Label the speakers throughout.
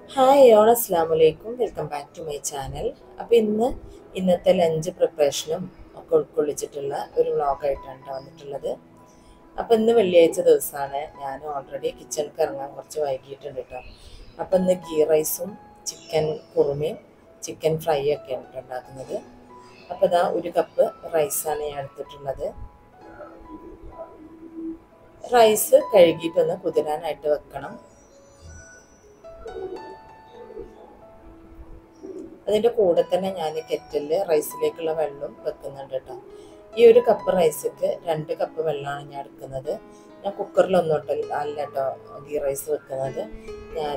Speaker 1: hi all അസ്സാം വലൈക്കും welcome back to my channel അപ്പോൾ ഇന്ന് ഇന്നത്തെ ലഞ്ച് പ്രിപ്പറേഷനും ഒക്കെ ഉൾക്കൊള്ളിച്ചിട്ടുള്ള ഒരു വ്ളോഗായിട്ടാണ് ട്ടോ വന്നിട്ടുള്ളത് അപ്പോൾ ഇന്ന് വെള്ളിയാഴ്ച ദിവസമാണ് ഞാൻ ഓൾറെഡി കിച്ചണിക്ക് ഇറങ്ങാൻ കുറച്ച് വൈകിയിട്ടുണ്ട് കേട്ടോ അപ്പോൾ ഇന്ന് ഗീ റൈസും ചിക്കൻ കുറുമയും ചിക്കൻ ഫ്രൈ ഒക്കെയാണ് ട്ടോ ഉണ്ടാക്കുന്നത് അപ്പോൾ ഇതാ ഒരു കപ്പ് റൈസാണ് ഞാൻ എടുത്തിട്ടുള്ളത് റൈസ് കഴുകിയിട്ടൊന്ന് കുതിരാനായിട്ട് വെക്കണം അതിൻ്റെ കൂടെ തന്നെ ഞാൻ കെറ്റലിൽ റൈസിലേക്കുള്ള വെള്ളം വെക്കുന്നുണ്ട് കേട്ടോ ഈ ഒരു കപ്പ് റൈസിക്ക് രണ്ട് കപ്പ് വെള്ളമാണ് ഞാൻ എടുക്കുന്നത് ഞാൻ കുക്കറിലൊന്നും ഇട്ടല്ല അല്ല കേട്ടോ ഗീ റൈസ് വെക്കുന്നത് ഞാൻ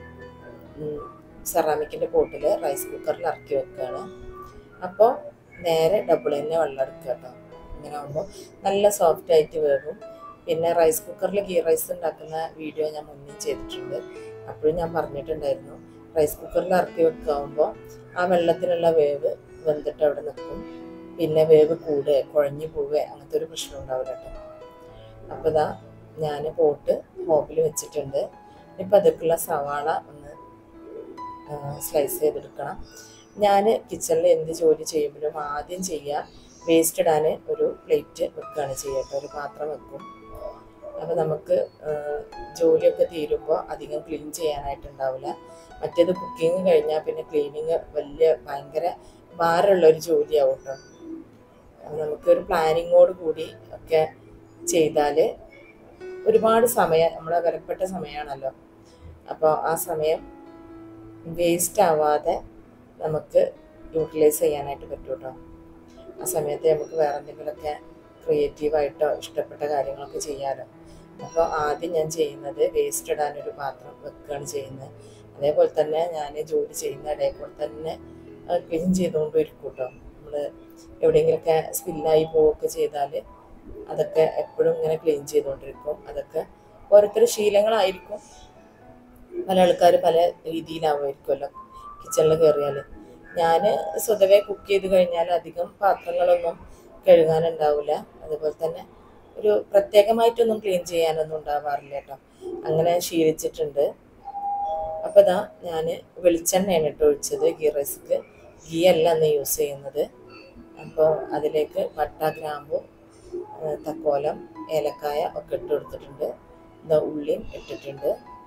Speaker 1: സെറാമിക്കിൻ്റെ പോട്ടിൽ റൈസ് കുക്കറിൽ ഇറക്കി വെക്കുകയാണ് അപ്പോൾ നേരെ ഡബിൾ തന്നെ വെള്ളം എടുക്കുക കേട്ടോ ഇങ്ങനെ ആകുമ്പോൾ നല്ല സോഫ്റ്റ് ആയിട്ട് വേകും പിന്നെ റൈസ് കുക്കറിൽ ഗീ റൈസ് ഉണ്ടാക്കുന്ന വീഡിയോ ഞാൻ മുന്നേ ചെയ്തിട്ടുണ്ട് അപ്പോഴും ഞാൻ പറഞ്ഞിട്ടുണ്ടായിരുന്നു റൈസ് കുക്കറിൽ ഇറക്കി വെക്കാവുമ്പോൾ ആ വെള്ളത്തിലുള്ള വേവ് വെന്തിട്ട് അവിടെ നിൽക്കും പിന്നെ വേവ് കൂടുക കുഴഞ്ഞു പോവുക അങ്ങനത്തെ ഒരു പ്രശ്നം ഉണ്ടാവില്ല കേട്ടോ അപ്പോൾ ഇതാ ഞാൻ പോട്ട് ഹോബിൽ വെച്ചിട്ടുണ്ട് ഇപ്പം അതൊക്കെയുള്ള സവാള ഒന്ന് സ്ലൈസ് ചെയ്തെടുക്കണം ഞാൻ കിച്ചണിൽ എന്ത് ജോലി ചെയ്യുമ്പോഴും ആദ്യം ചെയ്യുക വേസ്റ്റ് ഇടാൻ ഒരു പ്ലേറ്റ് വെക്കുകയാണ് ചെയ്യുക കേട്ടോ ഒരു പാത്രം വെക്കും അപ്പോൾ നമുക്ക് ജോലിയൊക്കെ തീരുമ്പോൾ അധികം ക്ലീൻ ചെയ്യാനായിട്ടുണ്ടാവില്ല മറ്റേത് കുക്കിംഗ് കഴിഞ്ഞാൽ പിന്നെ ക്ലീനിങ് വലിയ ഭയങ്കര ഭാരമുള്ള ഒരു ജോലിയാവും കേട്ടോ നമുക്കൊരു പ്ലാനിങ്ങോട് കൂടി ഒക്കെ ചെയ്താൽ ഒരുപാട് സമയം നമ്മളെ വിലപ്പെട്ട സമയമാണല്ലോ അപ്പോൾ ആ സമയം വേസ്റ്റ് ആവാതെ നമുക്ക് യൂട്ടിലൈസ് ചെയ്യാനായിട്ട് പറ്റും കേട്ടോ ആ സമയത്ത് നമുക്ക് വേറെ എന്തെങ്കിലുമൊക്കെ ക്രിയേറ്റീവായിട്ടോ ഇഷ്ടപ്പെട്ട കാര്യങ്ങളൊക്കെ ചെയ്യാമല്ലോ അപ്പോൾ ആദ്യം ഞാൻ ചെയ്യുന്നത് വേസ്റ്റ് ഇടാനൊരു പാത്രം വെക്കുകയാണ് ചെയ്യുന്നത് അതേപോലെ തന്നെ ഞാൻ ജോലി ചെയ്യുന്ന ഇടയിൽ കൂടെ തന്നെ ക്ലീൻ ചെയ്തുകൊണ്ട് ഇരിക്കും കേട്ടോ നമ്മൾ എവിടെയെങ്കിലുമൊക്കെ സ്പില്ലായി പോവുകയൊക്കെ ചെയ്താൽ അതൊക്കെ എപ്പോഴും ഇങ്ങനെ ക്ലീൻ ചെയ്തുകൊണ്ടിരിക്കും അതൊക്കെ ഓരോരുത്തരുടെ ശീലങ്ങളായിരിക്കും പല ആൾക്കാർ പല രീതിയിലാവുമായിരിക്കുമല്ലോ കിച്ചണിൽ കയറിയാൽ ഞാൻ സ്വതവേ കുക്ക് ചെയ്ത് കഴിഞ്ഞാൽ അധികം പാത്രങ്ങളൊന്നും കഴുകാനുണ്ടാവില്ല അതുപോലെ തന്നെ ഒരു പ്രത്യേകമായിട്ടൊന്നും ക്ലീൻ ചെയ്യാനൊന്നും ഉണ്ടാവാറില്ല കേട്ടോ അങ്ങനെ ശീലിച്ചിട്ടുണ്ട് അപ്പോൾ ഇതാ ഞാൻ വെളിച്ചെണ്ണയാണ് ഇട്ട് ഒഴിച്ചത് ഗീ റൈസ്ക്ക് ഗീ അല്ല അന്ന് യൂസ് ചെയ്യുന്നത് അപ്പോൾ അതിലേക്ക് പട്ട ഗ്രാമ്പു തക്കോലം ഏലക്കായ ഒക്കെ ഇട്ട് കൊടുത്തിട്ടുണ്ട് ഇതാ ഉള്ളിയും ഇട്ടിട്ടുണ്ട്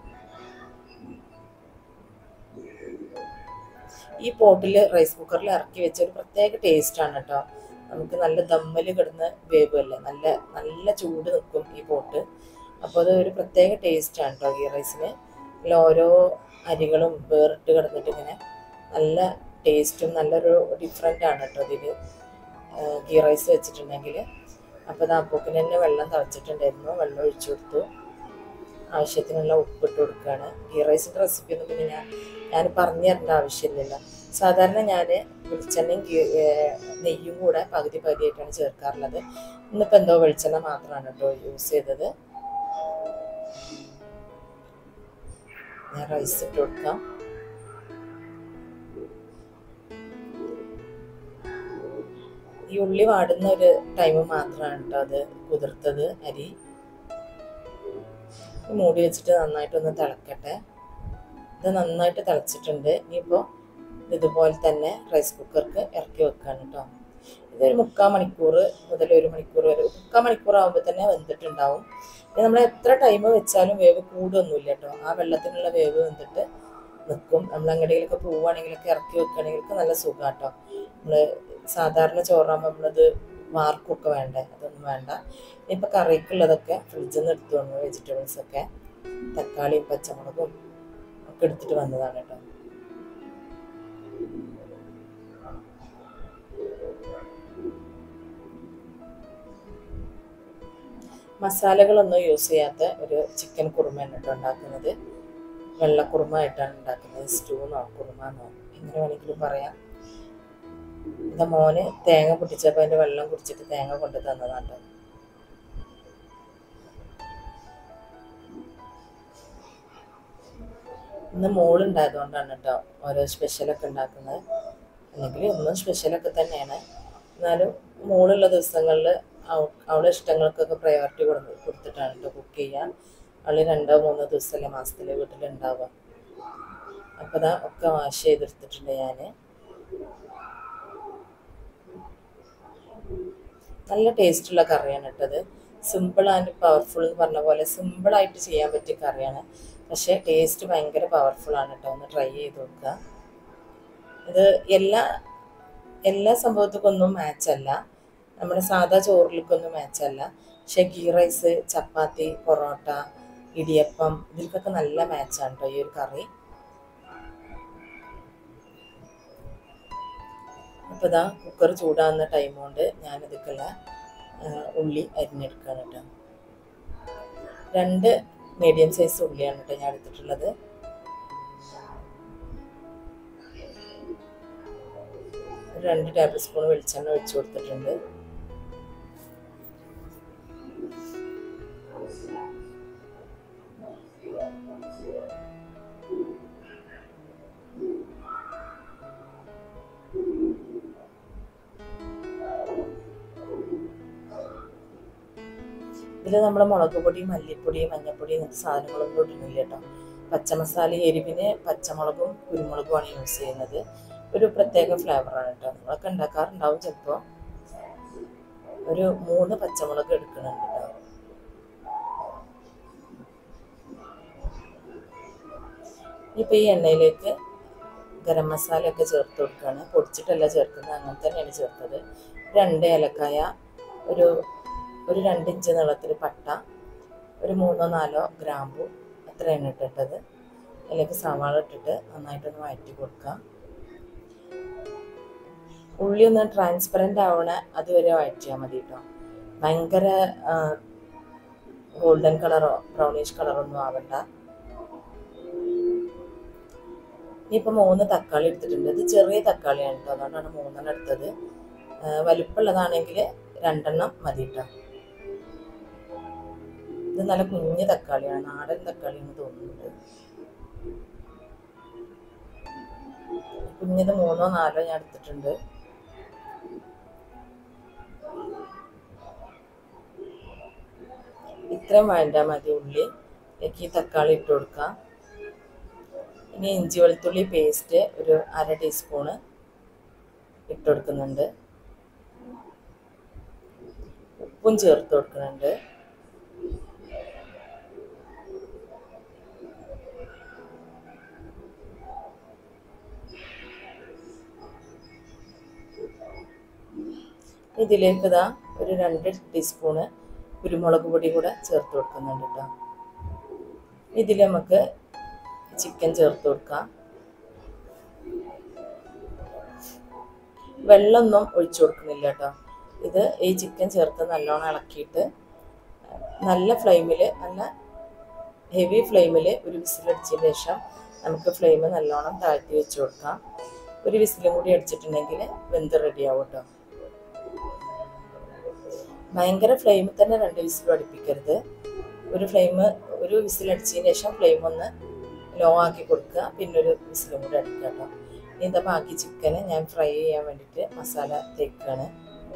Speaker 1: ഈ പോട്ടിൽ റൈസ് കുക്കറിൽ ഇറക്കി വെച്ച ഒരു പ്രത്യേക ടേസ്റ്റാണ് കേട്ടോ നമുക്ക് നല്ല ദമ്മൽ കിടന്ന് വേവുമല്ലേ നല്ല നല്ല ചൂട് നിൽക്കും ഈ പോട്ട് അപ്പോൾ അത് ഒരു പ്രത്യേക ടേസ്റ്റാണ് കേട്ടോ ഗീ റൈസിന് അതിൽ ഓരോ അരികളും വേറിട്ട് കിടന്നിട്ട് ഇങ്ങനെ നല്ല ടേസ്റ്റും നല്ലൊരു ഡിഫറെൻ്റ് ആണ് കേട്ടോ ഇതിൽ ഗീ റൈസ് വെച്ചിട്ടുണ്ടെങ്കിൽ അപ്പോൾ അത് അപ്പോക്കിന് തന്നെ വെള്ളം തിളച്ചിട്ടുണ്ടായിരുന്നു വെള്ളം ഒഴിച്ചു കൊടുത്തു ആവശ്യത്തിനുള്ള ഉപ്പിട്ട് കൊടുക്കുകയാണ് ഗീ റൈസിൻ്റെ റെസിപ്പി ഒന്നും പിന്നെ ഞാൻ ഞാൻ പറഞ്ഞു തരേണ്ട ആവശ്യമില്ലല്ലോ സാധാരണ ഞാൻ വെളിച്ചെണ്ണയും നെയ്യും കൂടെ പകുതി പകുതിയായിട്ടാണ് ചേർക്കാറുള്ളത് ഇന്നിപ്പോൾ എന്തോ വെളിച്ചെണ്ണ മാത്രമാണ് കേട്ടോ യൂസ് ചെയ്തത് ഞാൻ റൈസ് ഇട്ട് കൊടുക്കാം ഈ ഉള്ളി വാടുന്ന ഒരു ടൈം മാത്രമാണ് കേട്ടോ അത് കുതിർത്തത് അരി മൂടി വെച്ചിട്ട് നന്നായിട്ടൊന്ന് തിളക്കട്ടെ ഇത് നന്നായിട്ട് തിളച്ചിട്ടുണ്ട് ഇനിയിപ്പോൾ ഇതുപോലെ തന്നെ റൈസ് കുക്കർക്ക് ഇറക്കി വെക്കുകയാണ് കേട്ടോ ഇതൊരു മുക്കാൽ മണിക്കൂർ മുതൽ ഒരു മണിക്കൂർ വരെ മുക്കാൽ മണിക്കൂർ ആകുമ്പോൾ തന്നെ വെന്തിട്ടുണ്ടാവും പിന്നെ നമ്മൾ എത്ര ടൈം വെച്ചാലും വേവ് കൂടുമൊന്നുമില്ല കേട്ടോ ആ വെള്ളത്തിനുള്ള വേവ് വെന്തിട്ട് നിൽക്കും നമ്മൾ എങ്ങടെയെങ്കിലൊക്കെ പോവുകയാണെങ്കിലൊക്കെ ഇറക്കി വെക്കുകയാണെങ്കിലൊക്കെ നല്ല സുഖം കേട്ടോ നമ്മൾ സാധാരണ ചോറാകുമ്പോൾ നമ്മളത് വാർക്കൊക്കെ വേണ്ടേ അതൊന്നും വേണ്ട ഇപ്പം കറിക്കുള്ളതൊക്കെ ഫ്രിഡ്ജിൽ നിന്ന് എടുത്തു വന്നു വെജിറ്റബിൾസൊക്കെ തക്കാളിയും പച്ചമുളകും ഒക്കെ എടുത്തിട്ട് വന്നതാണ് കേട്ടോ മസാലകളൊന്നും യൂസ് ചെയ്യാത്ത ഒരു ചിക്കൻ കുറുമയാണ് കേട്ടോ ഉണ്ടാക്കുന്നത് വെള്ളക്കുറുമ ആയിട്ടാണ് ഉണ്ടാക്കുന്നത് സ്റ്റൂന്നോ കുറുമെന്നോ എങ്ങനെ വേണമെങ്കിലും പറയാം എൻ്റെ മോന് തേങ്ങ പൊട്ടിച്ചപ്പോൾ അതിൻ്റെ വെള്ളം കുടിച്ചിട്ട് തേങ്ങ കൊണ്ട് തന്നതാണ് കേട്ടോ ഇന്ന് മോളുണ്ടായതുകൊണ്ടാണ് കേട്ടോ ഓരോ സ്പെഷ്യലൊക്കെ ഉണ്ടാക്കുന്നത് അല്ലെങ്കിൽ ഒന്നും സ്പെഷ്യലൊക്കെ തന്നെയാണ് എന്നാലും മോളുള്ള ദിവസങ്ങളിൽ അവളുടെ ഇഷ്ടങ്ങൾക്കൊക്കെ പ്രയോറിറ്റി കൊടുത്ത് കൊടുത്തിട്ടാണ് കേട്ടോ കുക്ക് ചെയ്യുക അവൾ രണ്ടോ മൂന്നോ ദിവസമല്ലേ മാസത്തിൽ വീട്ടിലുണ്ടാവുക അപ്പോൾ ഇതാ ഒക്കെ വാഷ് ചെയ്തെടുത്തിട്ടുണ്ട് ഞാൻ നല്ല ടേസ്റ്റുള്ള കറിയാണ് ഇട്ടത് സിമ്പിൾ ആൻഡ് പവർഫുൾ എന്ന് പറഞ്ഞ പോലെ സിമ്പിളായിട്ട് ചെയ്യാൻ പറ്റിയ കറിയാണ് പക്ഷേ ടേസ്റ്റ് ഭയങ്കര പവർഫുൾ ആണ് കേട്ടോ ഒന്ന് ട്രൈ ചെയ്ത് നോക്കുക ഇത് എല്ലാ എല്ലാ സംഭവത്തിക്കൊന്നും മാച്ചല്ല നമ്മുടെ സാധാ ചോറിലേക്കൊന്നും മാച്ചല്ല പക്ഷെ ഗീ റൈസ് ചപ്പാത്തി പൊറോട്ട ഇടിയപ്പം ഇതിൽക്കൊക്കെ നല്ല മാച്ചാണ് കേട്ടോ ഈ ഒരു കറി അപ്പോൾ ഇതാ കുക്കർ ചൂടാകുന്ന ടൈം കൊണ്ട് ഞാനിതൊക്കെയുള്ള ഉള്ളി അരിഞ്ഞെടുക്കുകയാണ് കേട്ടോ രണ്ട് മീഡിയം സൈസ് ഉള്ളിയാണ് കേട്ടോ ഞാൻ എടുത്തിട്ടുള്ളത് ഒരു രണ്ട് ടേബിൾ സ്പൂൺ വെളിച്ചെണ്ണ ഒഴിച്ചു കൊടുത്തിട്ടുണ്ട് ഇതിൽ നമ്മൾ മുളക് പൊടി മല്ലിപ്പൊടി മഞ്ഞൾപ്പൊടി ഇങ്ങനത്തെ സാധനങ്ങളൊന്നും ഇടുന്നില്ല കേട്ടോ പച്ചമസാല എരിവിന് പച്ചമുളകും കുരുമുളകുമാണ് യൂസ് ചെയ്യുന്നത് ഒരു പ്രത്യേക ഫ്ലേവറാണ് കേട്ടോ നിങ്ങളൊക്കെ ഉണ്ടാക്കാറുണ്ടാവും ചിലപ്പോൾ ഒരു മൂന്ന് പച്ചമുളക് എടുക്കുന്നുണ്ട് കേട്ടോ ഇപ്പോൾ ഈ എണ്ണയിലേക്ക് ഗരം മസാലയൊക്കെ ചേർത്ത് കൊടുക്കുകയാണ് പൊടിച്ചിട്ടല്ല ചേർക്കുന്നത് അങ്ങനെ തന്നെയാണ് ചേർത്തത് രണ്ട് ഏലക്കായ ഒരു ഒരു രണ്ട് ഇഞ്ച് നീളത്തിൽ പട്ട ഒരു മൂന്നോ നാലോ ഗ്രാമ്പു അത്രയാണ് ഇട്ടിട്ടത് അതിലേക്ക് സവാള ഇട്ടിട്ട് നന്നായിട്ടൊന്ന് വഴറ്റി കൊടുക്കാം ഉള്ളി ഒന്ന് ട്രാൻസ്പെറൻ്റ് ആവണ അതുവരെ വഴറ്റിയാൽ മതി കേട്ടോ ഭയങ്കര ഗോൾഡൻ കളറോ ബ്രൗണിഷ് കളറോ ഒന്നും ആവണ്ട ഇനിയിപ്പോൾ മൂന്ന് തക്കാളി എടുത്തിട്ടുണ്ട് ഇത് ചെറിയ തക്കാളിയാണ് കേട്ടോ അതുകൊണ്ടാണ് മൂന്നെണ്ണം എടുത്തത് വലുപ്പമുള്ളതാണെങ്കിൽ രണ്ടെണ്ണം മതി കേട്ടോ ഇത് നല്ല കുഞ്ഞ് തക്കാളിയാണ് നാടൻ തക്കാളിയാണ് തോന്നുന്നുണ്ട് കുഞ്ഞത് മൂന്നോ നാലോ ഞാൻ എടുത്തിട്ടുണ്ട് ഇത്രയും വേണ്ട മതി ഉള്ളി എനിക്ക് ഈ തക്കാളി ഇട്ട് കൊടുക്കാം ഇനി ഇഞ്ചി വെളുത്തുള്ളി പേസ്റ്റ് ഒരു അര ടീസ്പൂണ് ഇട്ട് കൊടുക്കുന്നുണ്ട് ഉപ്പും ചേർത്ത് കൊടുക്കുന്നുണ്ട് ഇതിലേക്ക് ഇതാ ഒരു രണ്ട് ടീസ്പൂണ് കുരുമുളക് പൊടി കൂടെ ചേർത്ത് കൊടുക്കുന്നുണ്ട് കേട്ടോ ഇതിൽ നമുക്ക് ചിക്കൻ ചേർത്ത് കൊടുക്കാം വെള്ളമൊന്നും ഒഴിച്ചു കൊടുക്കുന്നില്ല കേട്ടോ ഇത് ഈ ചിക്കൻ ചേർത്ത് നല്ലോണം ഇളക്കിയിട്ട് നല്ല ഫ്ലെയിമിൽ നല്ല ഹെവി ഫ്ലെയിമിൽ ഒരു വിസിലടിച്ചതിന് ശേഷം നമുക്ക് ഫ്ലെയിം നല്ലോണം താഴ്ത്തി വെച്ച് കൊടുക്കാം ഒരു വിസിലും കൂടി അടിച്ചിട്ടുണ്ടെങ്കിൽ വെന്ത് റെഡിയാവും കേട്ടോ ഭയങ്കര ഫ്ലെയിമിൽ തന്നെ രണ്ട് വിസിലും അടുപ്പിക്കരുത് ഒരു ഫ്ലെയിം ഒരു വിസിലടിച്ചതിന് ശേഷം ഫ്ലെയിം ഒന്ന് ലോ ആക്കി കൊടുക്കുക പിന്നെ ഒരു വിസിലും കൂടി അടിക്കുക കേട്ടോ ഇനി ഇതാ ബാക്കി ചിക്കന് ഞാൻ ഫ്രൈ ചെയ്യാൻ വേണ്ടിയിട്ട് മസാല തേക്കുകയാണ്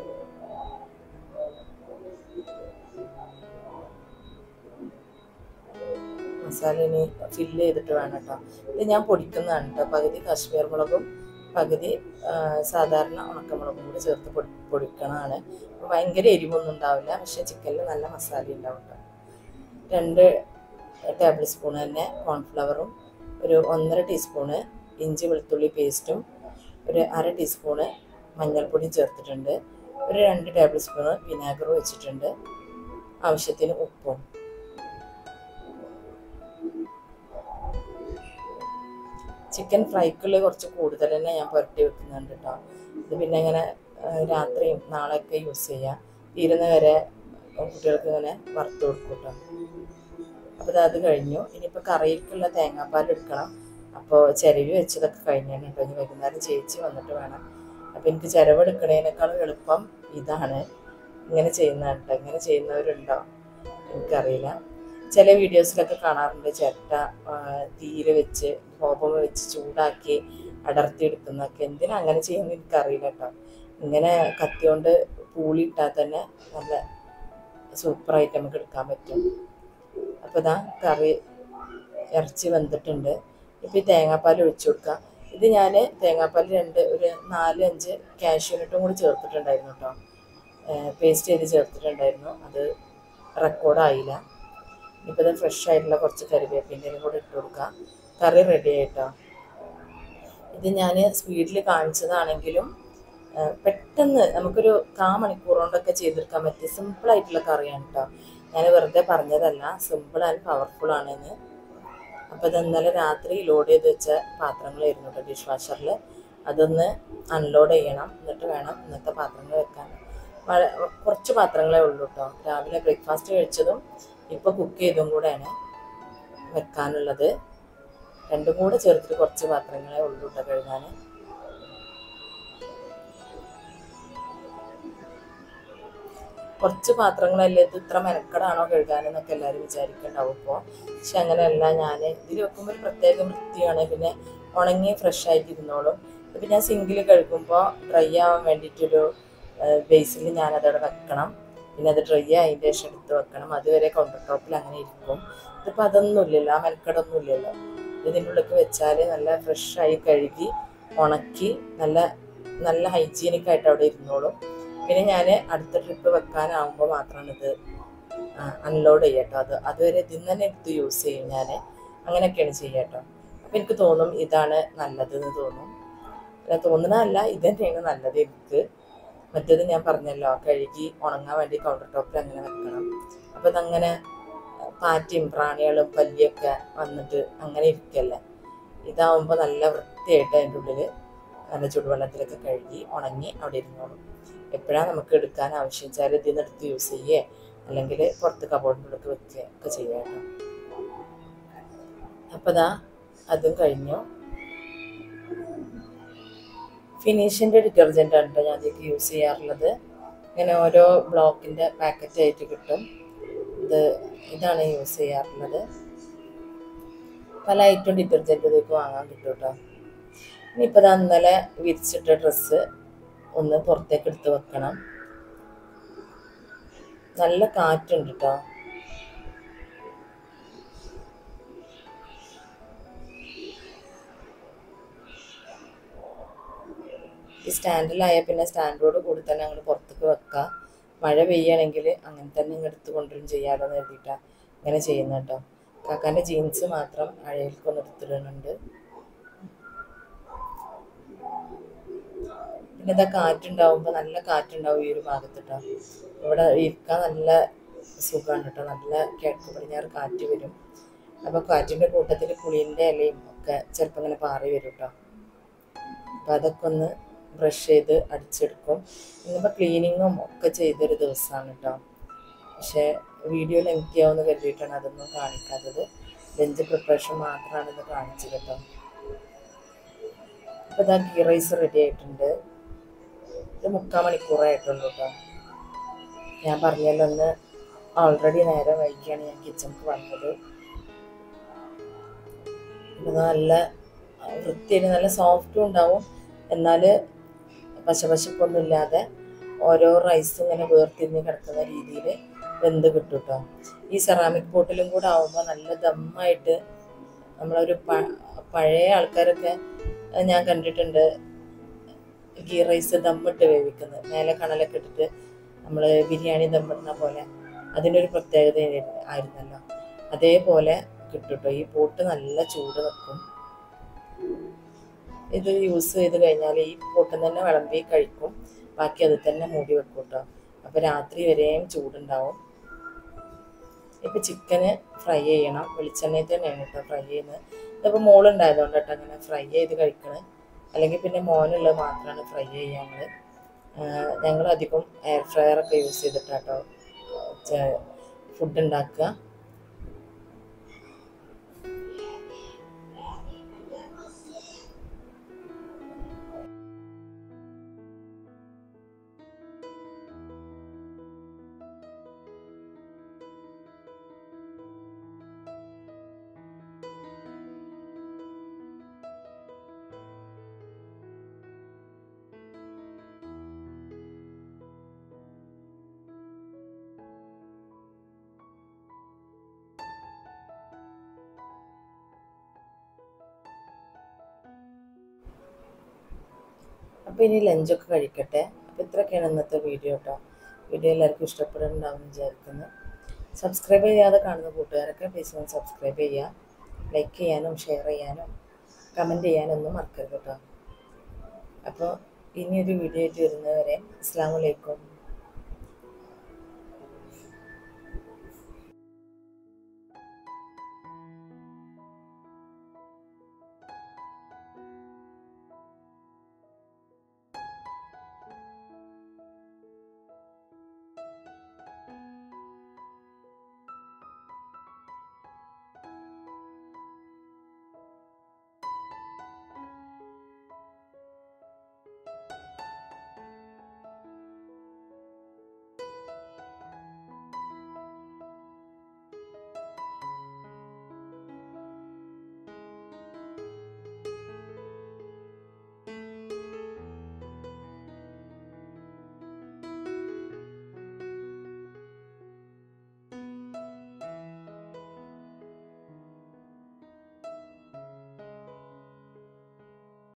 Speaker 1: മസാല ഇനി ഫില്ല് ചെയ്തിട്ട് വേണം കേട്ടോ ഇത് ഞാൻ പൊടിക്കുന്നതാണ് കേട്ടോ പകുതി കാശ്മീർ മുളകും പകുതി സാധാരണ ഉണക്കമുളകും കൂടി ചേർത്ത് പൊടി പൊടിക്കണതാണ് ഭയങ്കര എരിവൊന്നും ഉണ്ടാവില്ല പക്ഷേ ചിക്കനിൽ നല്ല മസാല ഉണ്ടാവും കേട്ടോ രണ്ട് ടേബിൾ സ്പൂൺ തന്നെ കോൺഫ്ലവറും ഒരു ഒന്നര ടീസ്പൂണ് ഇഞ്ചി വെളുത്തുള്ളി പേസ്റ്റും ഒരു അര ടീസ്പൂണ് മഞ്ഞൾപ്പൊടി ചേർത്തിട്ടുണ്ട് ഒരു രണ്ട് ടേബിൾ സ്പൂണ് വിനാഗർ വെച്ചിട്ടുണ്ട് ആവശ്യത്തിന് ഉപ്പും ചിക്കൻ ഫ്രൈക്കുള്ള കുറച്ച് കൂടുതൽ തന്നെ ഞാൻ പുരട്ടി വെക്കുന്നുണ്ട് കേട്ടോ ഇത് പിന്നെ ഇങ്ങനെ രാത്രിയും നാളെയൊക്കെ യൂസ് ചെയ്യാം തീരുന്ന വരെ കുട്ടികൾക്ക് ഇങ്ങനെ വറുത്ത് കൊടുക്കും കേട്ടോ അപ്പോൾ അത് കഴിഞ്ഞു ഇനിയിപ്പോൾ കറിയിലേക്കുള്ള തേങ്ങാപ്പാൽ എടുക്കണം അപ്പോൾ ചിരവി വെച്ചതൊക്കെ കഴിഞ്ഞാണ് കേട്ടോ ഇനി വൈകുന്നേരം ചേച്ചി വന്നിട്ട് വേണം അപ്പോൾ എനിക്ക് ചിരവെടുക്കണേനേക്കാളും എളുപ്പം ഇതാണ് ഇങ്ങനെ ചെയ്യുന്ന കേട്ടോ ഇങ്ങനെ ചെയ്യുന്നവരുണ്ടോ എനിക്കറിയില്ല ചില വീഡിയോസിലൊക്കെ കാണാറുണ്ട് ചിരട്ട തീര വെച്ച് കോപം വെച്ച് ചൂടാക്കി അടർത്തി എടുക്കുന്നതൊക്കെ എന്തിനാ അങ്ങനെ ചെയ്യുന്നത് എനിക്കറിയില്ല കേട്ടോ ഇങ്ങനെ കത്തി കൊണ്ട് പൂളിയിട്ടാൽ തന്നെ നല്ല സൂപ്പറായിട്ട് നമുക്ക് എടുക്കാൻ പറ്റും അപ്പോൾ ഇതാ കറി ഇറച്ചി വെന്തിട്ടുണ്ട് ഇപ്പം ഈ തേങ്ങാപ്പാൽ ഒഴിച്ചു കൊടുക്കുക ഇത് ഞാൻ തേങ്ങാപ്പാൽ രണ്ട് ഒരു നാല് അഞ്ച് കാഷ്യൂനട്ടും കൂടി ചേർത്തിട്ടുണ്ടായിരുന്നു കേട്ടോ പേസ്റ്റ് ചെയ്ത് ചേർത്തിട്ടുണ്ടായിരുന്നു അത് റെക്കോർഡായില്ല ഇപ്പോൾ ഇത് ഫ്രഷ് ആയിട്ടുള്ള കുറച്ച് കറിവേപ്പിൻ്റെയും കൂടെ ഇട്ട് കൊടുക്കുക കറി റെഡി ആയിട്ടോ ഇത് ഞാൻ സ്പീഡിൽ കാണിച്ചതാണെങ്കിലും ആ, പെട്ടെന്ന് നമുക്കൊരു കാ മണിക്കൂർ കൊണ്ടൊക്കെ ചെയ്തെടുക്കാൻ പറ്റിയ സിമ്പിളായിട്ടുള്ള കറിയാണ് കേട്ടോ ഞാൻ വെറുതെ പറഞ്ഞതല്ല സിമ്പിൾ ആൻഡ് പവർഫുൾ ആണെന്ന് അപ്പോൾ ഇത് ഇന്നലെ രാത്രി ലോഡ് ചെയ്ത് വെച്ച പാത്രങ്ങളായിരുന്നു കേട്ടോ ഡിഷ് വാഷറിൽ അതൊന്ന് അൺലോഡ് ചെയ്യണം എന്നിട്ട് വേണം ഇന്നത്തെ പാത്രങ്ങൾ വെക്കാൻ വള- കുറച്ച് പാത്രങ്ങളേ ഉള്ളൂ കേട്ടോ രാവിലെ ബ്രേക്ക്ഫാസ്റ്റ് കഴിച്ചതും ഇപ്പോൾ കുക്ക് ചെയ്തും കൂടെയാണ് വെക്കാനുള്ളത് രണ്ടും കൂടെ ചേർത്തിട്ട് കുറച്ച് പാത്രങ്ങളേ ഉള്ളൂ കേട്ടോ കഴുകാൻ കുറച്ച് പാത്രങ്ങളല്ലേ ഇത് ഇത്ര മെനക്കടാണോ കഴുകാനെന്നൊക്കെ എല്ലാവരും വിചാരിക്കുന്നുണ്ടാവും ഇപ്പോൾ പക്ഷെ അങ്ങനെയല്ല ഞാൻ ഇതിൽ വെക്കുമ്പോൾ ഒരു പ്രത്യേക വൃത്തിയാണ് പിന്നെ ഉണങ്ങി ഫ്രഷ് ആയിട്ട് ഇരുന്നോളും ഇപ്പം ഞാൻ സിങ്കിൽ കഴുകുമ്പോൾ ഡ്രൈ ആവാൻ വേണ്ടിയിട്ടൊരു ബേസിൽ ഞാൻ അതവിടെ വെക്കണം പിന്നെ അത് ഡ്രൈ ആയതിൻ്റെ ശേഷം എടുത്ത് വെക്കണം അതുവരെ കൗണ്ടർ ടോപ്പിൽ അങ്ങനെ ഇരിക്കും ഇതിപ്പോൾ അതൊന്നുമില്ലല്ലോ ആ മെനക്കെടൊന്നുമില്ലല്ലോ ഇതിൻ്റെ ഉള്ളിലേക്ക് വെച്ചാൽ നല്ല ഫ്രഷായി കഴുകി ഉണക്കി നല്ല നല്ല ഹൈജീനിക് ആയിട്ട് അവിടെ ഇരുന്നോളും പിന്നെ ഞാൻ അടുത്ത ട്രിപ്പ് വെക്കാനാവുമ്പോൾ മാത്രമാണ് ഇത് അൺലോഡ് ചെയ്യട്ടോ അത് അതുവരെ ഇതിൽ തന്നെ എടുത്ത് യൂസ് ചെയ്യും ഞാൻ അങ്ങനെയൊക്കെയാണ് ചെയ്യട്ടോ അപ്പം എനിക്ക് തോന്നും ഇതാണ് നല്ലതെന്ന് തോന്നും അല്ല തോന്നുന്നതല്ല ഇത് തന്നെയാണ് നല്ലത് എനിക്ക് മറ്റേത് ഞാൻ പറഞ്ഞല്ലോ കഴുകി ഉണങ്ങാൻ വേണ്ടി കൗണ്ടർ ടോപ്പിൽ അങ്ങനെ വെക്കണം അപ്പം അതങ്ങനെ പാറ്റിയും പ്രാണികളും പല്ലിയൊക്കെ വന്നിട്ട് അങ്ങനെ ഇരിക്കല്ലേ ഇതാവുമ്പോൾ നല്ല വൃത്തിയായിട്ട് അതിൻ്റെ ഉള്ളിൽ നല്ല ചുടുവെള്ളത്തിലൊക്കെ കഴുകി ഉണങ്ങി അവിടെ ഇരുന്നോളും എപ്പോഴാണ് നമുക്ക് എടുക്കാൻ ആവശ്യം വെച്ചാൽ ഇതിൽ നിന്ന് എടുത്ത് യൂസ് ചെയ്യേ അല്ലെങ്കിൽ പുറത്ത് കബോർഡിൻ്റെ ഉള്ളിൽ വെക്കുക ഒക്കെ ചെയ്യാം കേട്ടോ അപ്പോൾ ദാ അതും കഴിഞ്ഞു ഫിനിഷിൻ്റെ ഡിറ്റർജൻ്റ് ആണ് കേട്ടോ ഞാൻ ഇതിലേക്ക് യൂസ് ചെയ്യാറുള്ളത് ഇങ്ങനെ ഓരോ ബ്ലോക്കിൻ്റെ പാക്കറ്റ് ആയിട്ട് കിട്ടും ഇത് ഇതാണ് യൂസ് ചെയ്യാറുള്ളത് പല ഐറ്റം ഡിറ്റർജൻറ്റ് ഇതിലേക്ക് വാങ്ങാൻ കിട്ടും കേട്ടോ ഇനിയിപ്പോൾ ദാ ഇന്നലെ വിരിച്ചിട്ട ഡ്രസ്സ് ഒന്ന് പുറത്തേക്ക് എടുത്ത് വെക്കണം നല്ല കാറ്റുണ്ട് കേട്ടോ ഈ സ്റ്റാൻഡിലായ പിന്നെ സ്റ്റാൻഡോട് കൂടി തന്നെ അങ്ങോട്ട് പുറത്തേക്ക് വെക്കുക മഴ പെയ്യുകയാണെങ്കിൽ അങ്ങനെ തന്നെ ഇങ്ങ് എടുത്ത് കൊണ്ടുവരും ചെയ്യാമല്ലോ എന്ന് കരുതിയിട്ടാണ് ഇങ്ങനെ ചെയ്യുന്നത് കേട്ടോ കാക്കാൻ്റെ ജീൻസ് മാത്രം അഴയിൽക്കൊന്ന് എടുത്തിടുന്നുണ്ട് പിന്നെ ഇതാ കാറ്റുണ്ടാവുമ്പോൾ നല്ല കാറ്റുണ്ടാവും ഈ ഒരു ഭാഗത്ത് കേട്ടോ ഇവിടെ ഇരിക്കാൻ നല്ല സുഖമാണ് കേട്ടോ നല്ല കിഴക്ക് പടിഞ്ഞാറ് കാറ്റ് വരും അപ്പോൾ കാറ്റിൻ്റെ കൂട്ടത്തിൽ പുളിൻ്റെ ഇലയും ഒക്കെ ചിലപ്പോൾ ഇങ്ങനെ പാറി വരും കേട്ടോ അപ്പോൾ അതൊക്കെ ഒന്ന് ബ്രഷ് ചെയ്ത് അടിച്ചെടുക്കും ഇന്നിപ്പോൾ ക്ലീനിങ്ങും ഒക്കെ ചെയ്തൊരു ദിവസമാണ് കേട്ടോ പക്ഷേ വീഡിയോ ലെങ്തി ആവുമെന്ന് കരുതിയിട്ടാണ് അതൊന്നും കാണിക്കാത്തത് ലഞ്ച് പ്രിപ്പറേഷൻ മാത്രമാണ് ഇത് കാണിച്ചത് കേട്ടോ അപ്പോൾ ഇതാ ഗീ റൈസ് റെഡി ആയിട്ടുണ്ട് ഇത് മുക്കാൽ മണിക്കൂറായിട്ടുള്ളൂ കേട്ടോ ഞാൻ പറഞ്ഞല്ലോ ഒന്ന് ഓൾറെഡി നേരം വൈകിയാണ് ഞാൻ കിച്ചണിക്ക് വന്നത് ഇത് നല്ല വൃത്തിയായിട്ട് നല്ല സോഫ്റ്റും ഉണ്ടാവും എന്നാൽ പശപശപ്പൊന്നും ഇല്ലാതെ ഓരോ റൈസും ഇങ്ങനെ വേർതിരിഞ്ഞ് കിടക്കുന്ന രീതിയിൽ വെന്ത് കിട്ടും കേട്ടോ ഈ സെറാമിക് പോട്ടിലും കൂടെ ആവുമ്പോൾ നല്ല ദമ്മായിട്ട് നമ്മളൊരു പ- പഴയ ആൾക്കാരൊക്കെ അത് ഞാൻ കണ്ടിട്ടുണ്ട് ഗീ റൈസ് ദമ്മിട്ട് വേവിക്കുന്നത് മേലെ കണലൊക്കെ ഇട്ടിട്ട് നമ്മൾ ബിരിയാണി ദമ്മിടുന്ന പോലെ അതിൻ്റെ ഒരു പ്രത്യേകത ആയിരുന്നല്ലോ അതേപോലെ കിട്ടും കേട്ടോ ഈ പോട്ട് നല്ല ചൂട് നിൽക്കും ഇത് യൂസ് ചെയ്ത് കഴിഞ്ഞാൽ ഈ പോട്ടിൽ തന്നെ വിളമ്പി കഴിക്കും ബാക്കി അതിൽ തന്നെ മൂടി വെക്കും കേട്ടോ അപ്പോൾ രാത്രി വരെയും ചൂടുണ്ടാവും ഇപ്പം ചിക്കന് ഫ്രൈ ചെയ്യണം വെളിച്ചെണ്ണയിൽ തന്നെയാണ് കേട്ടോ ഫ്രൈ ചെയ്യുന്നത് ഇതിപ്പോൾ മോളുണ്ടായതുകൊണ്ട് കേട്ടോ അങ്ങനെ ഫ്രൈ ചെയ്ത് കഴിക്കണത് അല്ലെങ്കിൽ പിന്നെ മോനുള്ളത് മാത്രമാണ് ഫ്രൈ ചെയ്യാങ്ങൾ ഞങ്ങൾ അധികം എയർ ഫ്രയർ ഒക്കെ യൂസ് ചെയ്തിട്ടാട്ടോ ഫുഡ് ഉണ്ടാക്കുക അപ്പോൾ ഇനി ലഞ്ചൊക്കെ കഴിക്കട്ടെ അപ്പോൾ ഇത്രയൊക്കെയാണ് ഇന്നത്തെ വീഡിയോ കേട്ടോ വീഡിയോ എല്ലാവർക്കും ഇഷ്ടപ്പെടുന്നുണ്ടാവും വിചാരിക്കുന്നു സബ്സ്ക്രൈബ് ചെയ്യാതെ കാണുന്ന കൂട്ടുകാരൊക്കെ പ്ലീസ് ഒന്ന് സബ്സ്ക്രൈബ് ചെയ്യുക ലൈക്ക് ചെയ്യാനും ഷെയർ ചെയ്യാനും കമൻറ്റ് ചെയ്യാനൊന്നും മറക്കരുത് കേട്ടോ അപ്പോൾ ഇനിയൊരു വീഡിയോ ആയിട്ട് വരുന്നവരെ അസ്സാം വലൈക്കും